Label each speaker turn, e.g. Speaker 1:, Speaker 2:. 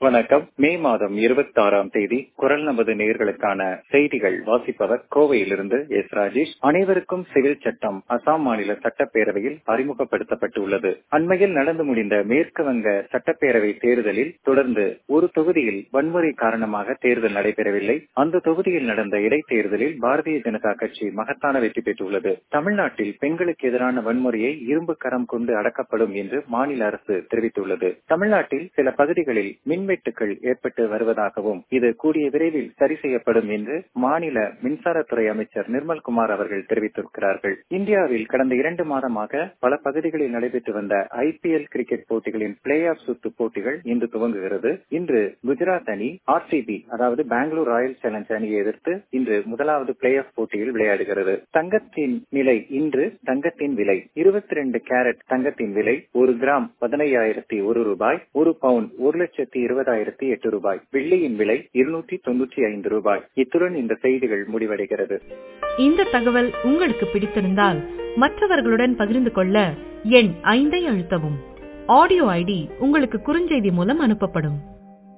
Speaker 1: வணக்கம் மே மாதம் இருபத்தி ஆறாம் தேதி குரல் நமது நேர்களுக்கான செய்திகள் வாசிப்பவர் கோவையிலிருந்து எஸ் ராஜேஷ் அனைவருக்கும் சிவில் சட்டம் அசாம் மாநில சட்டப்பேரவையில் அறிமுகப்படுத்தப்பட்டுள்ளது அண்மையில் நடந்து முடிந்த மேற்கு வங்க சட்டப்பேரவை தேர்தலில் தொடர்ந்து ஒரு தொகுதியில் வன்முறை காரணமாக தேர்தல் நடைபெறவில்லை அந்த தொகுதியில் நடந்த இடைத்தேர்தலில் பாரதிய ஜனதா கட்சி மகத்தான வெற்றி பெற்றுள்ளது தமிழ்நாட்டில் பெண்களுக்கு எதிரான வன்முறையை இரும்பு கரம் கொண்டு அடக்கப்படும் என்று மாநில அரசு தெரிவித்துள்ளது தமிழ்நாட்டில் சில பகுதிகளில் மின்வெட்டுகள் ஏற்பட்டு வருவதாகவும் இது கூடிய விரைவில் சரி செய்யப்படும் என்று மாநில மின்சாரத்துறை அமைச்சர் நிர்மல்குமார் அவர்கள் தெரிவித்திருக்கிறார்கள் இந்தியாவில் கடந்த இரண்டு மாதமாக பல பகுதிகளில் நடைபெற்று வந்த ஐபிஎல் கிரிக்கெட் போட்டிகளின் பிளே ஆஃப் சுத்து போட்டிகள் இன்று துவங்குகிறது இன்று குஜராத் அணி ஆர்சிபி அதாவது பெங்களூர் ராயல் சேலஞ்ச் அணியை எதிர்த்து இன்று முதலாவது பிளே ஆஃப் போட்டியில் விளையாடுகிறது தங்கத்தின் நிலை இன்று தங்கத்தின் விலை இருபத்தி ரெண்டு கேரட் தங்கத்தின் விலை ஒரு கிராம் பதினையாயிரத்தி ஒரு ரூபாய் ஒரு பவுன் ஒரு லட்சத்தி இருபதாயிரத்தி எட்டு ரூபாய் வெள்ளியின் விலை இருநூற்றி தொன்னூற்றி ஐந்து ரூபாய் இத்துடன் இந்த செய்திகள் முடிவடைகிறது
Speaker 2: இந்த தகவல் உங்களுக்கு பிடித்திருந்தால் மற்றவர்களுடன் பகிர்ந்து கொள்ள எண் ஐந்தை அழுத்தவும் ஆடியோ ஐடி உங்களுக்கு குறுஞ்செய்தி மூலம் அனுப்பப்படும்